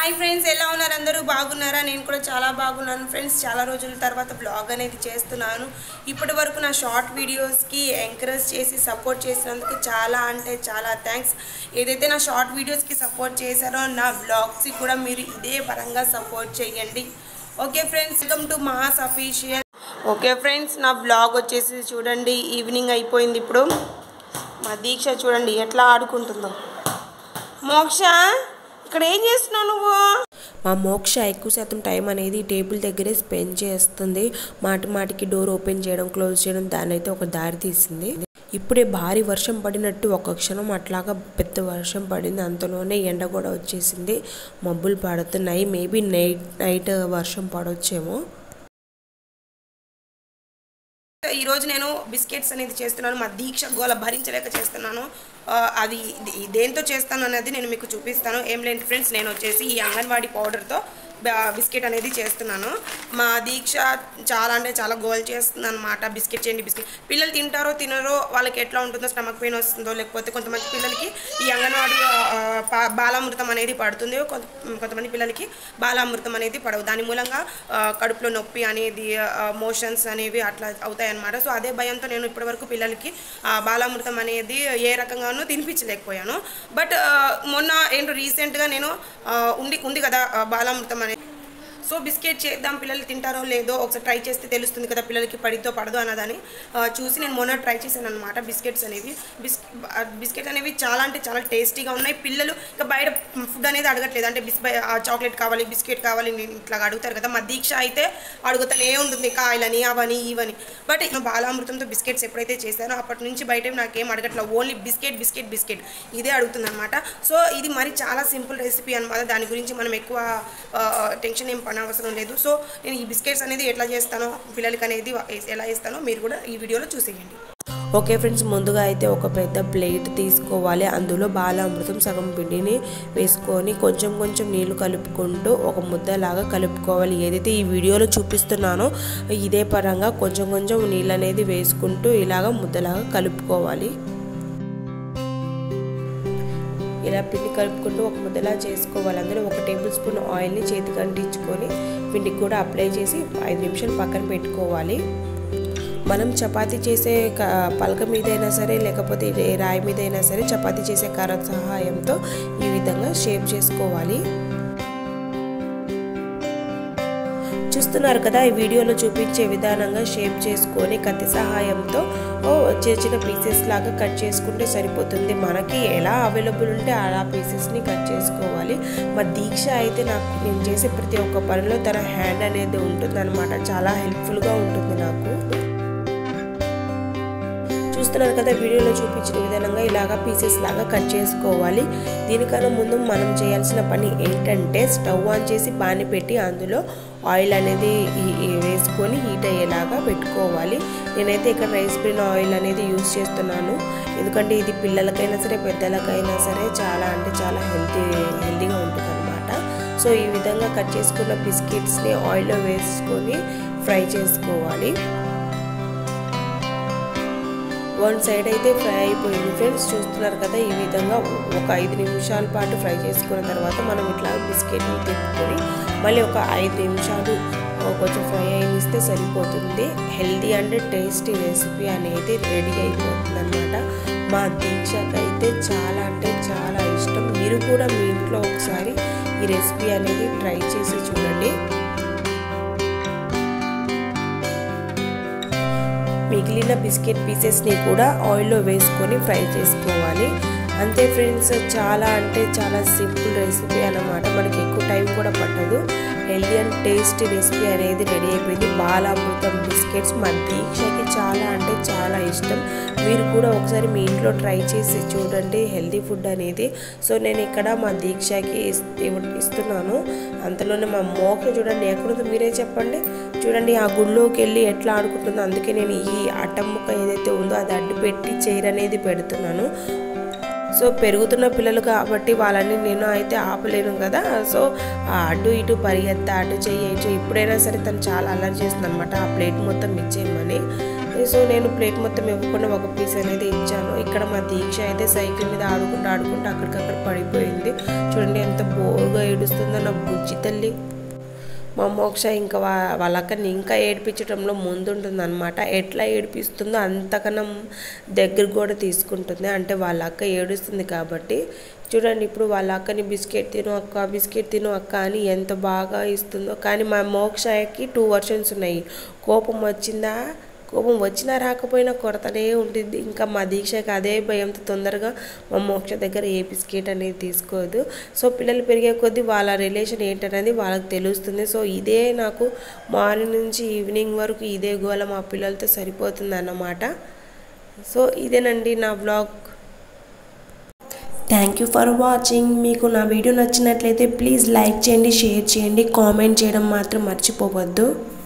hi friends ఎలా ఉన్నారు అందరూ బాగున్నారా నేను కూడా చాలా బాగున్నాను ఫ్రెండ్స్ చాలా రోజుల తర్వాత బ్లాగ్ అనేది చేస్తున్నాను ఇప్పటి వరకు నా షార్ట్ వీడియోస్కి ఎంకరేజ్ చేసి సపోర్ట్ చేసినందుకు చాలా అంటే చాలా థ్యాంక్స్ ఏదైతే నా షార్ట్ వీడియోస్కి సపోర్ట్ చేశారో నా బ్లాగ్స్కి కూడా మీరు ఇదే పరంగా సపోర్ట్ చేయండి ఓకే ఫ్రెండ్స్ వెల్కమ్ టు మాస్ అఫీషియల్ ఓకే ఫ్రెండ్స్ నా బ్లాగ్ వచ్చేసి చూడండి ఈవినింగ్ అయిపోయింది ఇప్పుడు మా దీక్ష చూడండి ఎట్లా ఆడుకుంటుందో మోక్ష ఇక్కడ ఏం చేస్తున్నావు నువ్వు మా మోక్ష ఎక్కువ శాతం టైం అనేది టేబుల్ దగ్గరే స్పెండ్ చేస్తుంది మాటి మాటికి డోర్ ఓపెన్ చేయడం క్లోజ్ చేయడం దాని అయితే ఒక దారి తీసింది ఇప్పుడే భారీ వర్షం పడినట్టు ఒక క్షణం అట్లాగా పెద్ద వర్షం పడింది అంతలోనే ఎండ కూడా వచ్చేసింది మబ్బులు పడుతున్నాయి మేబీ నైట్ నైట్ వర్షం పడవచ్చేమో ఈ రోజు నేను బిస్కెట్స్ అనేది చేస్తున్నాను మా దీక్ష గోల భరించలేక చేస్తున్నాను ఆ, అది ఇది- దేంతో చేస్తాను అనేది నేను మీకు చూపిస్తాను ఏం లేదు ఫ్రెండ్స్ నేను వచ్చేసి ఈ అంగన్వాడీ పౌడర్తో బిస్కెట్ అనేది చేస్తున్నాను మా దీక్ష చాలా అంటే చాలా గోల్ చేస్తుంది అనమాట బిస్కెట్ చేయండి బిస్కెట్ పిల్లలు తింటారో తినరో వాళ్ళకి ఎట్లా ఉంటుందో స్టమక్ పెయిన్ వస్తుందో లేకపోతే కొంతమంది పిల్లలకి ఈ అంగన్వాడీ ఆ, పా- బాలామృతం అనేది పడుతుంది కొంత కొంతమంది పిల్లలకి బాలామృతం అనేది పడవు దాని మూలంగా ఆ, కడుపులో నొప్పి అనేది మోషన్స్ అనేవి అట్లా అవుతాయి అన్నమాట సో అదే భయంతో నేను ఇప్పటివరకు పిల్లలకి ఆ, బాలామృతం అనేది ఏ రకంగానూ తినిపించలేకపోయాను బట్ మొన్న ఏంటో రీసెంట్గా నేను ఆ, ఉంది ఉంది కదా ఆ, బాలామృతం అనేది సో బిస్కెట్ చేద్దాం పిల్లలు తింటారో లేదో ఒకసారి ట్రై చేస్తే తెలుస్తుంది కదా పిల్లలకి పడితో పడదో అన్నదని ఆ, చూసి నేను మొన్న ట్రై చేశాను అనమాట బిస్కెట్స్ అనేవి బిస్ బిస్కెట్స్ అనేవి చాలా అంటే చాలా టేస్టీగా ఉన్నాయి పిల్లలు ఇంకా బయట ఫుడ్ అనేది అడగట్లేదు అంటే బిస్ చాక్లెట్ కావాలి బిస్కెట్ కావాలి నేను ఇట్లా అడుగుతారు కదా మా దీక్ష అయితే అడుగుతానే ఉంటుంది కాయలని అవని ఇవని బట్ నేను బాలామృతంతో బిస్కెట్స్ ఎప్పుడైతే చేశానో అప్పటి నుంచి బయట నాకేం అడగట్లేదు ఓన్లీ బిస్కెట్ బిస్కెట్ బిస్కెట్ ఇదే అడుగుతుంది అనమాట సో ఇది మరి చాలా సింపుల్ రెసిపీ అనమాట దాని గురించి మనం ఎక్కువ టెన్షన్ ఏం పని అవసరం లేదు సో నేను ఈ బిస్కెట్స్ అనేది ఎట్లా చేస్తానో పిల్లలకి అనేది ఎలా ఇస్తానో మీరు కూడా ఈ వీడియోలో చూసేయండి ఓకే ఫ్రెండ్స్ ముందుగా అయితే ఒక పెద్ద ప్లేట్ తీసుకోవాలి అందులో బాలామృతం సగం పిండిని వేసుకొని కొంచెం కొంచెం నీళ్లు కలుపుకుంటూ ఒక ముద్దలాగా కలుపుకోవాలి ఏదైతే ఈ వీడియోలో చూపిస్తున్నానో ఇదే పరంగా కొంచెం కొంచెం నీళ్ళు అనేది వేసుకుంటూ ఇలాగ ముద్దలాగా కలుపుకోవాలి ఇలా పిండి కలుపుకుంటూ ఒక ముద్దలా చేసుకోవాలి అందులో ఒక టేబుల్ స్పూన్ ఆయిల్ని చేతికి అంటించుకొని పిండికి కూడా అప్లై చేసి ఐదు నిమిషాలు పక్కన పెట్టుకోవాలి మనం చపాతీ చేసే క- పలక మీద అయినా సరే లేకపోతే ఏ రాయి మీద అయినా సరే చపాతీ చేసే కర్ర సహాయంతో ఈ విధంగా షేప్ చేసుకోవాలి చూస్తున్నారు కదా ఈ వీడియోలో చూపించే విధానంగా షేప్ చేసుకొని కత్తి సహాయంతో ఓ చిన్న చిన్న పీసెస్ లాగా కట్ చేసుకుంటే సరిపోతుంది మనకి ఎలా అవైలబుల్ ఉంటే అలా పీసెస్ని కట్ చేసుకోవాలి మా దీక్ష అయితే నాకు నేను చేసే ప్రతి ఒక్క పనిలో తన హ్యాండ్ అనేది ఉంటుందన్నమాట చాలా హెల్ప్ఫుల్గా ఉంటుంది నాకు చూస్తున్నారు కదా వీడియోలో చూపించిన విధంగా ఇలాగా పీసెస్ లాగా కట్ చేసుకోవాలి దీనికన్నా ముందు మనం చేయాల్సిన పని ఏంటంటే స్టవ్ ఆన్ చేసి పాని పెట్టి అందులో ఆయిల్ అనేది ఈ- ఈ వేసుకొని హీట్ అయ్యేలాగా పెట్టుకోవాలి నేనైతే ఇక్కడ రైస్ బ్రెయిన్ ఆయిల్ అనేది యూజ్ చేస్తున్నాను ఎందుకంటే ఇది పిల్లలకైనా సరే పెద్దలకైనా సరే చాలా అంటే చాలా హెల్తీ హెల్తీగా ఉంటుంది సో ఈ విధంగా కట్ చేసుకున్న బిస్కెట్స్ని ఆయిల్లో వేసుకొని ఫ్రై చేసుకోవాలి వన్ సైడ్ అయితే ఫ్రై అయిపోయింది ఫ్రెండ్స్ చూస్తున్నారు కదా ఈ విధంగా ఒక ఐదు నిమిషాల పాటు ఫ్రై చేసుకున్న తర్వాత మనం ఇట్లా బిస్కెట్ని తిప్పుకొని మళ్ళీ ఒక ఐదు నిమిషాలు ఆ, కొంచెం ఫ్రై అయినిస్తే సరిపోతుంది హెల్దీ అండ్ టేస్టీ రెసిపీ అనేది రెడీ అయిపోతుంది అనమాట మా దీక్షకి అయితే చాలా అంటే చాలా ఇష్టం మీరు కూడా మీ ఇంట్లో ఒకసారి ఈ రెసిపీ అనేది ట్రై చేసి చూడండి మిగిలిన బిస్కెట్ పీసెస్ని కూడా ఆయిల్లో వేసుకొని ఫ్రై చేసుకోవాలి అంతే ఫ్రెండ్స్ చాలా అంటే చాలా సింపుల్ రెసిపీ అన్నమాట మనకి ఎక్కువ టైం కూడా పట్టదు హెల్దీ అండ్ టేస్టీ రెసిపీ అనేది రెడీ అయిపోయింది బాలామృతం బిస్కెట్స్ మా దీక్షకి చాలా అంటే చాలా ఇష్టం మీరు కూడా ఒకసారి మీ ఇంట్లో ట్రై చేసి చూడండి హెల్దీ ఫుడ్ అనేది సో నేను ఇక్కడ మా దీక్షకి ఇస్- ఇవ్వ- ఇస్తున్నాను అంతలోనే మా మోక చూడండి ఎక్కడుందో మీరే చెప్పండి చూడండి ఆ గుళ్ళోకి వెళ్ళి ఎట్లా ఆడుకుంటుందో అందుకే నేను ఈ అట్టం ముక్క ఏదైతే ఉందో అది అడ్డు పెట్టి చైర్ అనేది పెడుతున్నాను సో పెరుగుతున్న పిల్లలు కాబట్టి వాళ్ళని నేను అయితే ఆపలేను కదా సో ఆ అటు ఇటు పరిగెత్త అటు చేయొచ్చు ఇప్పుడైనా సరే తను చాలా అల్లరి చేస్తుంది అనమాట ఆ ప్లేట్ మొత్తం ఇచ్చేయమని సో నేను ప్లేట్ మొత్తం ఇవ్వకుండా ఒక పీస్ అనేది ఇచ్చాను ఇక్కడ మా దీక్ష అయితే సైకిల్ మీద ఆడుకుంటూ ఆడుకుంటూ అక్కడికక్కడ పడిపోయింది చూడండి ఎంత బోరుగా ఏడుస్తుందో నా బుజ్జి తల్లి మా మోక్ష ఇంకా వా వాళ్ళ అక్కని ఇంకా ఏడిపించడంలో ముందుంటుంది అనమాట ఎట్లా ఏడిపిస్తుందో అంతకన్నా దగ్గర కూడా తీసుకుంటుంది అంటే వాళ్ళ అక్క ఏడుస్తుంది కాబట్టి చూడండి ఇప్పుడు వాళ్ళ అక్కని బిస్కెట్ తిను అక్క బిస్కెట్ తిను అక్క అని ఎంత బాగా ఇస్తుందో కానీ మా మోక్షకి టూ వర్షన్స్ ఉన్నాయి కోపం వచ్చిందా కోపం వచ్చినా రాకపోయినా కొరతనే ఉంటుంది ఇంకా మా దీక్షకి అదే భయంతో తొందరగా మా మోక్ష దగ్గర ఏ బిస్కెట్ అనేది తీసుకోదు సో పిల్లలు పెరిగే కొద్దీ వాళ్ళ రిలేషన్ ఏంటనేది వాళ్ళకి తెలుస్తుంది సో ఇదే నాకు మార్నింగ్ నుంచి ఈవినింగ్ వరకు ఇదే గోల మా పిల్లలతో సరిపోతుంది అన్నమాట సో ఇదేనండి నా blog thank you for watching మీకు నా వీడియో నచ్చినట్లయితే ప్లీజ్ లైక్ చేయండి షేర్ చేయండి కామెంట్ చేయడం మాత్రం మర్చిపోవద్దు